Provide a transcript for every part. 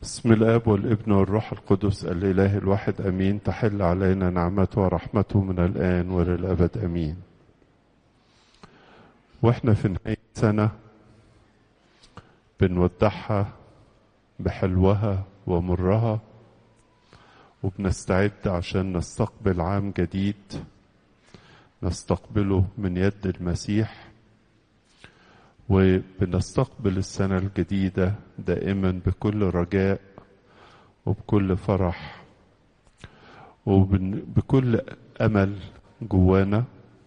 بسم الاب والابن والروح القدس الاله الواحد امين تحل علينا نعمته ورحمته من الان وللابد امين واحنا في نهايه سنه بنودعها بحلوها ومرها وبنستعد عشان نستقبل عام جديد نستقبله من يد المسيح وبنستقبل السنة الجديدة دائما بكل رجاء وبكل فرح وبكل أمل جوانا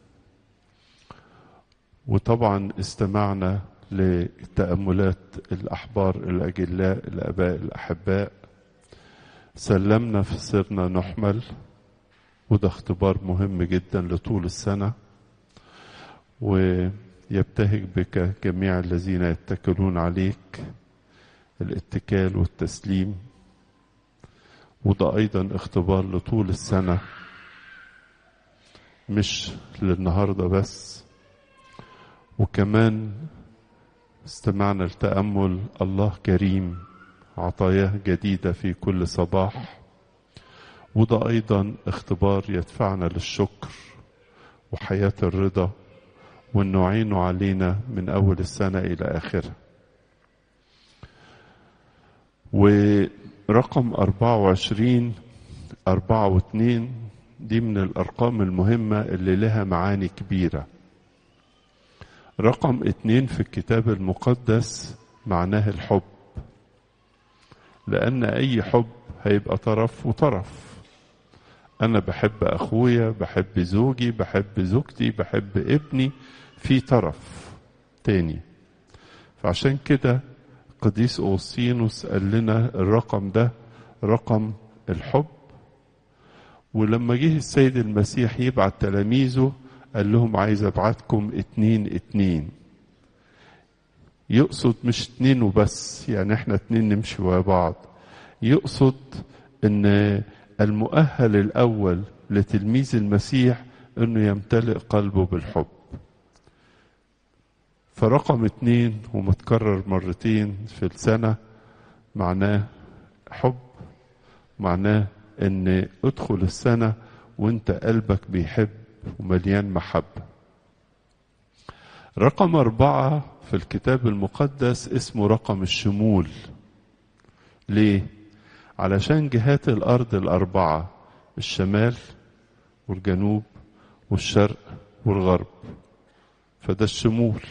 وطبعا استمعنا لتأملات الأحبار الأجلاء الآباء الأحباء سلمنا في سرنا نحمل وده اختبار مهم جدا لطول السنة ويبتهج بك جميع الذين يتكلون عليك الاتكال والتسليم وده أيضا اختبار لطول السنة مش للنهاردة بس وكمان استمعنا لتأمل الله كريم عطاياه جديدة في كل صباح وده أيضا اختبار يدفعنا للشكر وحياة الرضا وإنه عينه علينا من أول السنة إلى آخرها ورقم أربعة وعشرين أربعة واثنين دي من الأرقام المهمة اللي لها معاني كبيرة رقم اتنين في الكتاب المقدس معناه الحب لأن أي حب هيبقى طرف وطرف أنا بحب أخويا بحب زوجي بحب زوجتي بحب ابني في طرف تاني فعشان كده قديس أوسينوس قال لنا الرقم ده رقم الحب ولما جه السيد المسيح يبعت تلاميذه قال لهم عايز ابعتكم اتنين اتنين يقصد مش اتنين وبس يعني احنا اتنين نمشي ورا بعض يقصد ان المؤهل الاول لتلميذ المسيح انه يمتلئ قلبه بالحب فرقم اتنين ومتكرر مرتين في السنة معناه حب معناه ان ادخل السنة وانت قلبك بيحب ومليان محبة رقم أربعة في الكتاب المقدس اسمه رقم الشمول ليه؟ علشان جهات الأرض الأربعة الشمال والجنوب والشرق والغرب فده الشمول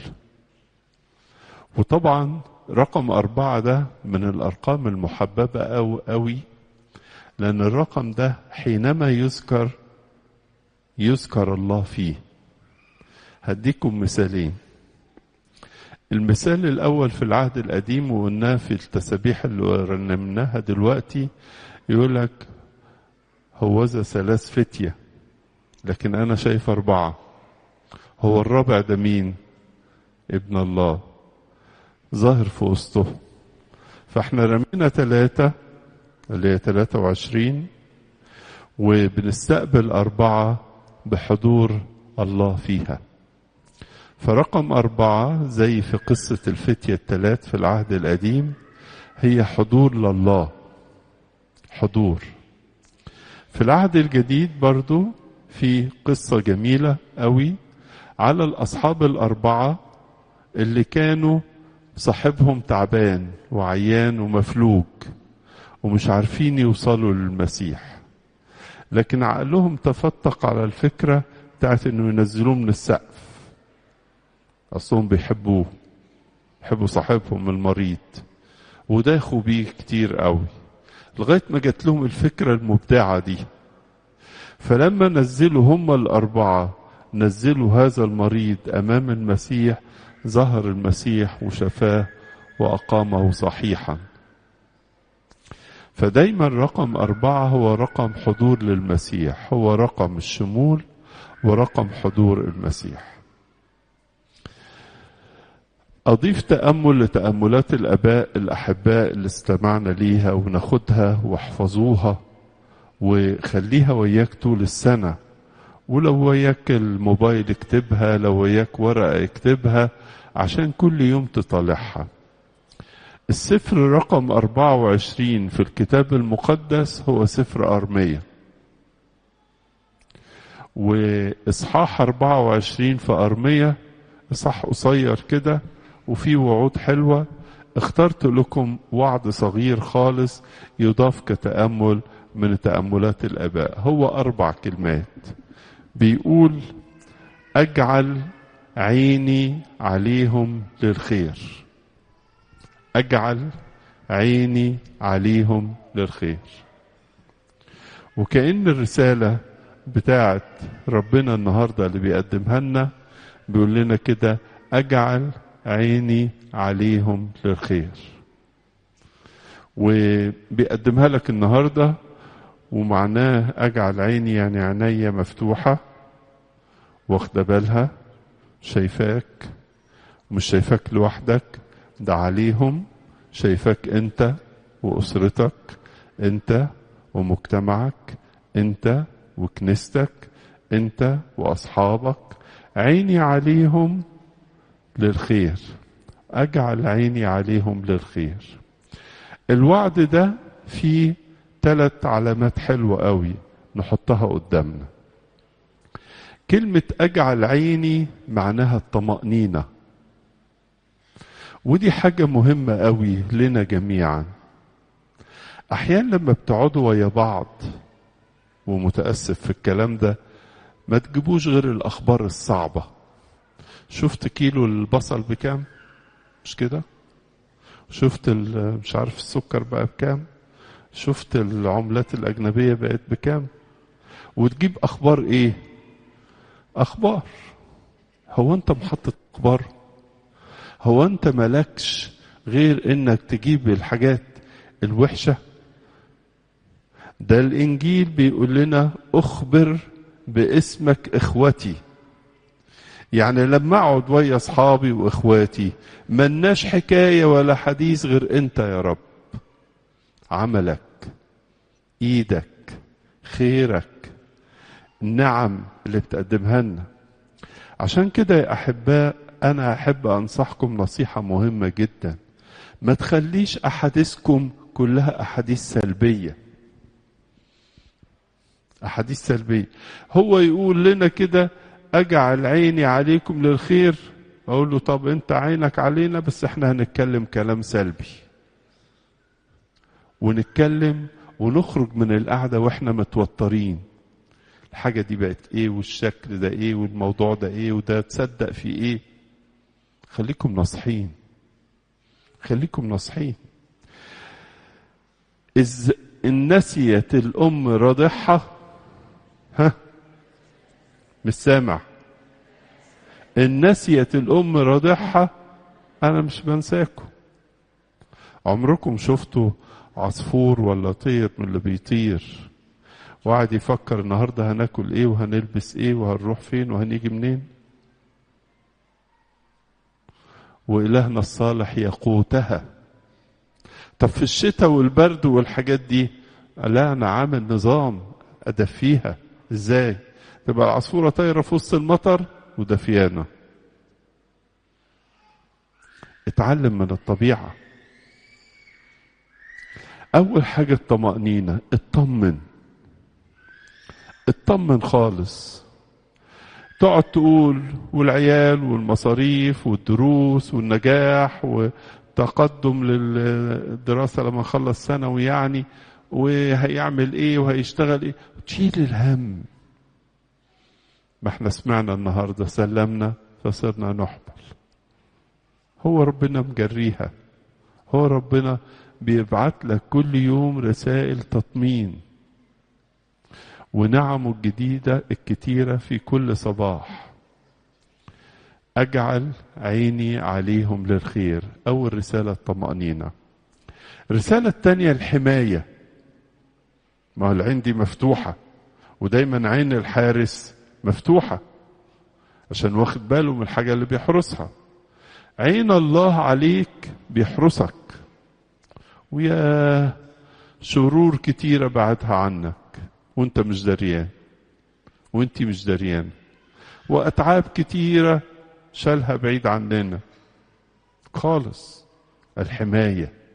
وطبعا رقم أربعة ده من الأرقام المحببة أو أوي لأن الرقم ده حينما يذكر يذكر الله فيه هديكم مثالين المثال الأول في العهد القديم وقلناه في التسابيح اللي رنمناها دلوقتي يقول لك هوذا ثلاث فتية لكن أنا شايف أربعة هو الرابع ده مين؟ ابن الله ظاهر في وسطه فاحنا رمينا ثلاثة اللي هي 23 وبنستقبل أربعة بحضور الله فيها فرقم أربعة زي في قصة الفتية الثلاث في العهد القديم هي حضور لله حضور في العهد الجديد برضو في قصة جميلة قوي على الأصحاب الأربعة اللي كانوا صاحبهم تعبان وعيان ومفلوج ومش عارفين يوصلوا للمسيح لكن عقلهم تفتق على الفكرة بتاعت انه ينزلوه من السقف اصلهم بيحبوه بيحبوا صاحبهم المريض وداخوا بيه كتير قوي لغاية ما جات لهم الفكرة المبدعة دي فلما نزلوا هم الأربعة نزلوا هذا المريض أمام المسيح ظهر المسيح وشفاه وأقامه صحيحا فدايما رقم أربعة هو رقم حضور للمسيح هو رقم الشمول ورقم حضور المسيح أضيف تأمل لتأملات الآباء الأحباء اللي استمعنا ليها وناخدها واحفظوها وخليها وياك طول السنة ولو وياك الموبايل اكتبها لو وياك ورقة اكتبها عشان كل يوم تطالعها السفر رقم 24 في الكتاب المقدس هو سفر أرمية وإصحاح 24 في أرمية إصحاح قصير كده وفيه وعود حلوة اخترت لكم وعد صغير خالص يضاف كتأمل من تأملات الآباء هو أربع كلمات بيقول أجعل عيني عليهم للخير أجعل عيني عليهم للخير وكأن الرسالة بتاعت ربنا النهاردة اللي بيقدمها لنا بيقول لنا كده أجعل عيني عليهم للخير وبيقدمها لك النهارده ومعناه اجعل عيني يعني عينيا مفتوحه واخده بالها شايفاك مش شايفاك لوحدك ده عليهم شايفاك انت واسرتك انت ومجتمعك انت وكنيستك انت واصحابك عيني عليهم للخير اجعل عيني عليهم للخير الوعد ده فيه ثلاث علامات حلوة قوي نحطها قدامنا كلمة أجعل عيني معناها الطمأنينة ودي حاجة مهمة قوي لنا جميعا أحيانا لما بتقعدوا ويا بعض ومتأسف في الكلام ده ما تجيبوش غير الأخبار الصعبة شفت كيلو البصل بكام مش كده شفت مش عارف السكر بقى بكام شفت العملات الأجنبية بقت بكام وتجيب أخبار إيه أخبار هو أنت محطة أخبار هو أنت ملكش غير إنك تجيب الحاجات الوحشة ده الإنجيل بيقول لنا أخبر باسمك إخوتي يعني لما أقعد ويا أصحابي وإخواتي ملناش حكاية ولا حديث غير أنت يا رب عملك ايدك خيرك النعم اللي بتقدمها لنا عشان كده يا احباء انا احب انصحكم نصيحه مهمه جدا ما تخليش احاديثكم كلها احاديث سلبيه احاديث سلبيه هو يقول لنا كده اجعل عيني عليكم للخير اقول له طب انت عينك علينا بس احنا هنتكلم كلام سلبي ونتكلم ونخرج من القعدة واحنا متوترين الحاجة دي بقت ايه والشكل ده ايه والموضوع ده ايه وده تصدق في ايه خليكم ناصحين خليكم ناصحين إذ إن نسيت الأم رضعها ها مش سامع إن نسيت الأم رضعها أنا مش بنساكم عمركم شفتوا عصفور ولا طير من اللي بيطير وقعد يفكر النهارده هناكل ايه وهنلبس ايه وهنروح فين وهنيجي منين وإلهنا الصالح يقوتها طب في الشتاء والبرد والحاجات دي لا أنا عامل نظام أدفيها إزاي تبقى العصفورة طايرة في وسط المطر ودفيانة اتعلم من الطبيعة أول حاجة الطمأنينة اطمن اطمن خالص تقعد تقول والعيال والمصاريف والدروس والنجاح وتقدم للدراسة لما خلص ثانوي يعني وهيعمل ايه وهيشتغل ايه تشيل الهم ما احنا سمعنا النهارده سلمنا فصرنا نحمل هو ربنا مجريها هو ربنا بيبعت لك كل يوم رسائل تطمين ونعمه الجديدة الكتيرة في كل صباح أجعل عيني عليهم للخير أول رسالة الطمأنينة الرسالة الثانية الحماية ما هو العين دي مفتوحة ودايما عين الحارس مفتوحة عشان واخد باله من الحاجة اللي بيحرسها عين الله عليك بيحرسك ويا شرور كتيرة بعدها عنك وانت مش دريان وانت مش دريان واتعاب كتيرة شالها بعيد عننا خالص الحماية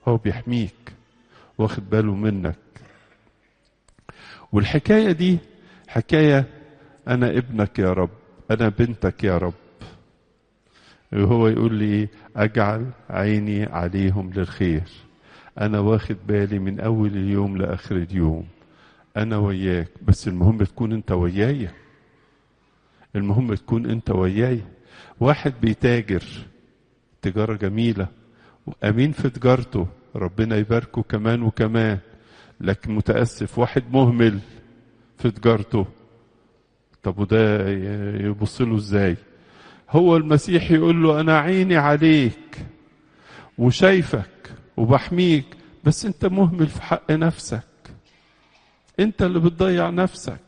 هو بيحميك واخد باله منك والحكايه دي حكايه انا ابنك يا رب انا بنتك يا رب وهو يقول لي اجعل عيني عليهم للخير انا واخد بالي من اول اليوم لاخر اليوم انا وياك بس المهم تكون انت ويايا المهم تكون انت وياي واحد بيتاجر تجارة جميلة وأمين في تجارته ربنا يباركه كمان وكمان لكن متأسف واحد مهمل في تجارته طب وده يبص له ازاي هو المسيح يقول له انا عيني عليك وشايفك وبحميك بس انت مهمل في حق نفسك انت اللي بتضيع نفسك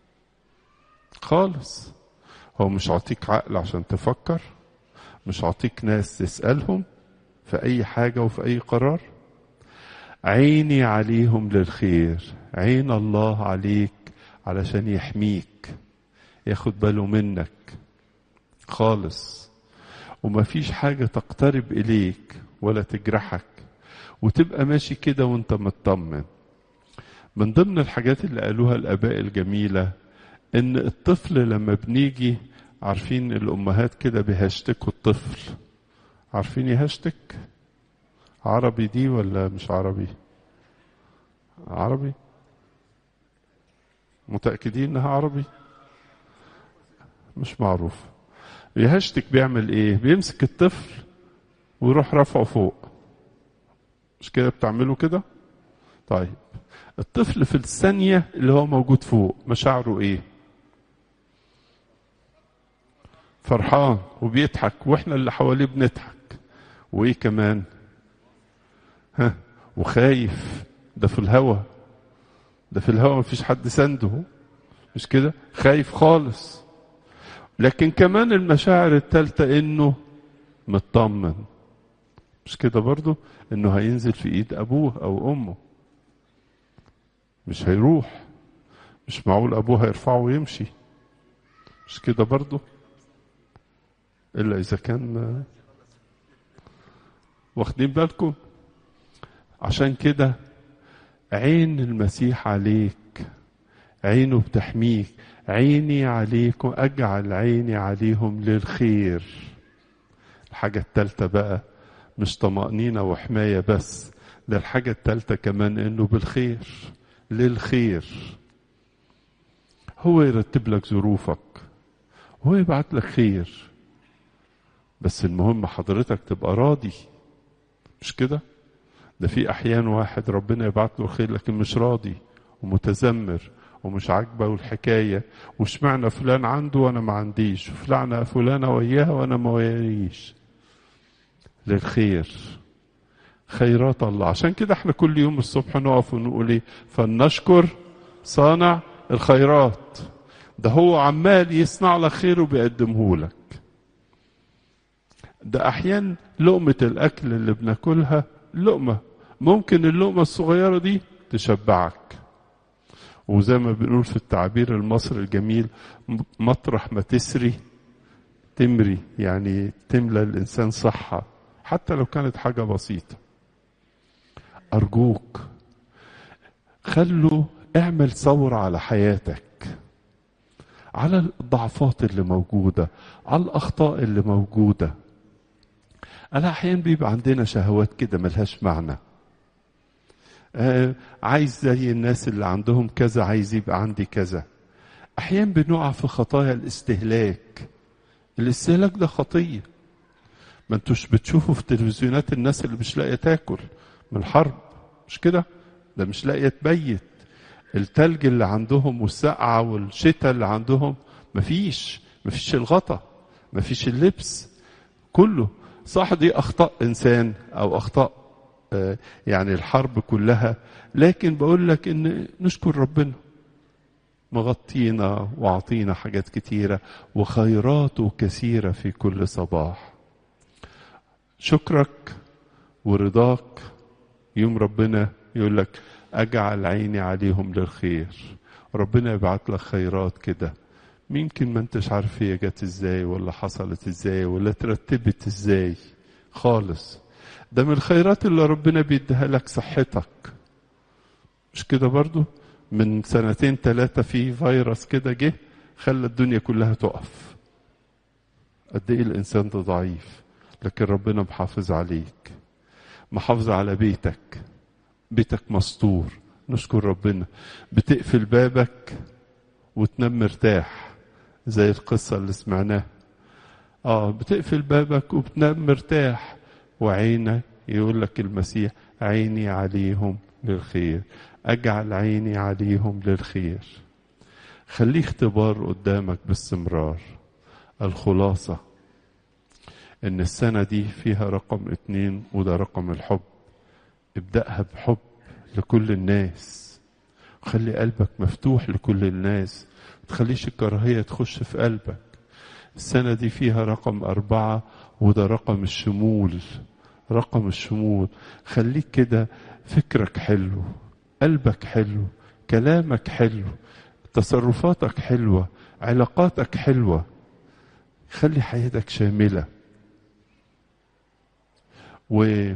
خالص هو مش عاطيك عقل عشان تفكر مش عاطيك ناس تسألهم في أي حاجة وفي أي قرار عيني عليهم للخير عين الله عليك علشان يحميك ياخد باله منك خالص ومفيش حاجة تقترب إليك ولا تجرحك وتبقى ماشي كده وانت مطمن من ضمن الحاجات اللي قالوها الآباء الجميلة إن الطفل لما بنيجي عارفين الأمهات كده بيهشتكوا الطفل عارفين يهشتك عربي دي ولا مش عربي عربي متأكدين إنها عربي مش معروف يهشتك بيعمل إيه بيمسك الطفل ويروح رافعه فوق مش كده بتعملوا كده طيب الطفل في الثانية اللي هو موجود فوق مشاعره ايه فرحان وبيضحك واحنا اللي حواليه بنضحك وايه كمان ها وخايف ده في الهوا ده في الهوا مفيش حد سنده مش كده خايف خالص لكن كمان المشاعر التالتة انه مطمن مش كده برضو انه هينزل في ايد ابوه او امه مش هيروح مش معقول ابوه هيرفعه ويمشي مش كده برضو الا اذا كان واخدين بالكم عشان كده عين المسيح عليك عينه بتحميك عيني عليكم اجعل عيني عليهم للخير الحاجة التالتة بقى مش طمأنينة وحماية بس ده الحاجة التالتة كمان انه بالخير للخير هو يرتب لك ظروفك هو يبعت لك خير بس المهم حضرتك تبقى راضي مش كده ده في احيان واحد ربنا يبعت له خير لكن مش راضي ومتذمر ومش عاجبه الحكايه واشمعنى فلان عنده وانا ما عنديش وفلانه فلانه وياها وانا ما ويايش للخير خيرات الله عشان كده احنا كل يوم الصبح نقف ونقول ايه فلنشكر صانع الخيرات ده هو عمال يصنع لك خير وبيقدمه لك ده احيان لقمة الاكل اللي بناكلها لقمة ممكن اللقمة الصغيرة دي تشبعك وزي ما بنقول في التعبير المصري الجميل مطرح ما تسري تمري يعني تملى الانسان صحة حتى لو كانت حاجة بسيطة أرجوك خلوا اعمل ثورة على حياتك على الضعفات اللي موجودة على الأخطاء اللي موجودة أنا أحيانا بيبقى عندنا شهوات كده ملهاش معنى آه عايز زي الناس اللي عندهم كذا عايز يبقى عندي كذا أحيانا بنقع في خطايا الاستهلاك الاستهلاك ده خطية ما انتوش بتشوفوا في تلفزيونات الناس اللي مش لاقية تاكل من الحرب مش كده ده مش لاقية تبيت التلج اللي عندهم والسقعة والشتاء اللي عندهم مفيش مفيش الغطا مفيش اللبس كله صح دي أخطاء إنسان أو أخطاء آه يعني الحرب كلها لكن بقول لك إن نشكر ربنا مغطينا وعطينا حاجات كتيرة وخيراته كثيرة في كل صباح شكرك ورضاك يوم ربنا يقول لك اجعل عيني عليهم للخير ربنا يبعت لك خيرات كده يمكن ما انتش عارف هي جت ازاي ولا حصلت ازاي ولا ترتبت ازاي خالص ده من الخيرات اللي ربنا بيديها لك صحتك مش كده برضو من سنتين ثلاثة في فيروس كده جه خلى الدنيا كلها تقف قد ايه الانسان ده ضعيف لكن ربنا محافظ عليك محافظ على بيتك بيتك مستور نشكر ربنا بتقفل بابك وتنام مرتاح زي القصة اللي سمعناها اه بتقفل بابك وبتنام مرتاح وعينك يقول لك المسيح عيني عليهم للخير اجعل عيني عليهم للخير خليه اختبار قدامك باستمرار الخلاصة ان السنة دي فيها رقم اتنين وده رقم الحب ابدأها بحب لكل الناس خلي قلبك مفتوح لكل الناس تخليش الكراهية تخش في قلبك السنة دي فيها رقم أربعة وده رقم الشمول رقم الشمول خليك كده فكرك حلو قلبك حلو كلامك حلو تصرفاتك حلوة علاقاتك حلوة خلي حياتك شاملة وده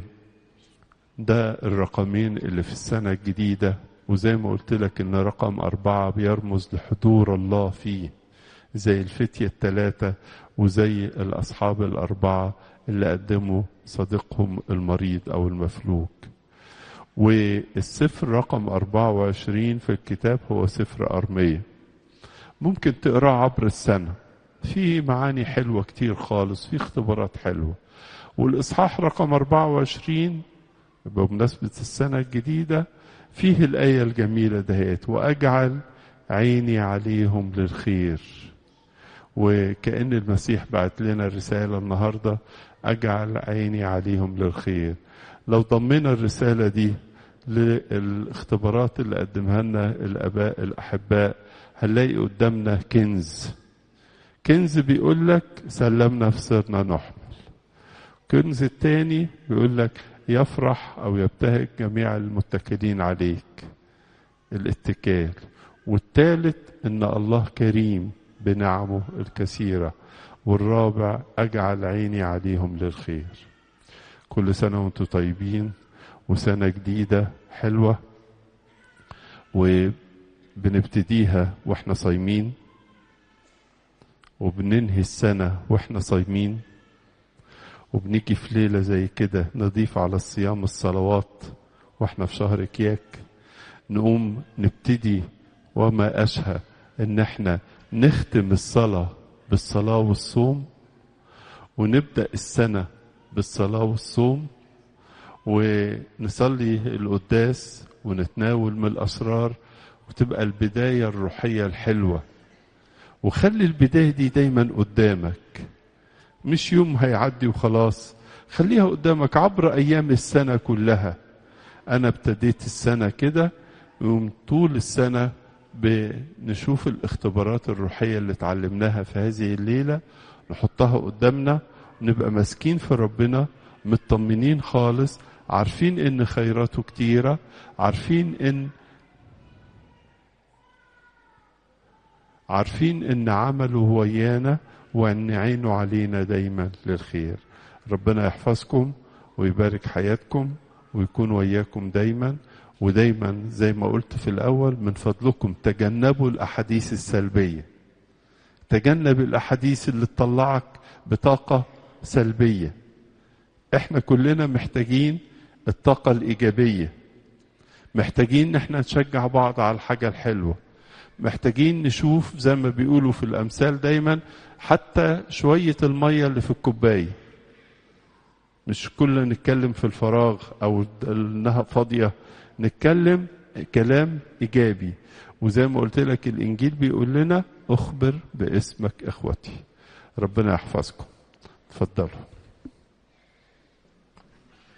الرقمين اللي في السنة الجديدة وزي ما قلت لك ان رقم أربعة بيرمز لحضور الله فيه زي الفتية الثلاثة وزي الأصحاب الأربعة اللي قدموا صديقهم المريض أو المفلوج والسفر رقم 24 في الكتاب هو سفر أرمية ممكن تقراه عبر السنة في معاني حلوة كتير خالص في اختبارات حلوة والإصحاح رقم 24 بمناسبة السنة الجديدة فيه الآية الجميلة دهيت وأجعل عيني عليهم للخير وكأن المسيح بعت لنا رسالة النهاردة أجعل عيني عليهم للخير لو ضمنا الرسالة دي للاختبارات اللي قدمها لنا الآباء الأحباء هنلاقي قدامنا كنز كنز بيقول لك سلمنا فصرنا نحمل كنز التاني بيقول لك يفرح أو يبتهج جميع المتكلين عليك الاتكال والثالث ان الله كريم بنعمه الكثيره والرابع اجعل عيني عليهم للخير كل سنه وانتم طيبين وسنه جديده حلوه وبنبتديها واحنا صايمين وبننهي السنه واحنا صايمين وبنيجي في ليله زي كده نضيف على الصيام الصلوات واحنا في شهر كياك نقوم نبتدي وما أشهى إن إحنا نختم الصلاة بالصلاة والصوم ونبدأ السنة بالصلاة والصوم ونصلي القداس ونتناول من الأسرار وتبقى البداية الروحية الحلوة وخلي البداية دي دايما قدامك مش يوم هيعدي وخلاص خليها قدامك عبر أيام السنة كلها أنا ابتديت السنة كده يوم طول السنة بنشوف الاختبارات الروحية اللي اتعلمناها في هذه الليلة نحطها قدامنا ونبقى ماسكين في ربنا مطمنين خالص عارفين ان خيراته كتيرة عارفين ان عارفين ان عمله ويانا وان عينه علينا دايما للخير ربنا يحفظكم ويبارك حياتكم ويكون وياكم دايما ودايما زي ما قلت في الاول من فضلكم تجنبوا الاحاديث السلبيه تجنب الاحاديث اللي تطلعك بطاقه سلبيه احنا كلنا محتاجين الطاقه الايجابيه محتاجين ان احنا نشجع بعض على الحاجه الحلوه محتاجين نشوف زي ما بيقولوا في الامثال دايما حتى شويه الميه اللي في الكوبايه مش كلنا نتكلم في الفراغ او انها فاضيه نتكلم كلام ايجابي وزي ما قلت لك الانجيل بيقول لنا اخبر باسمك اخوتي ربنا يحفظكم اتفضلوا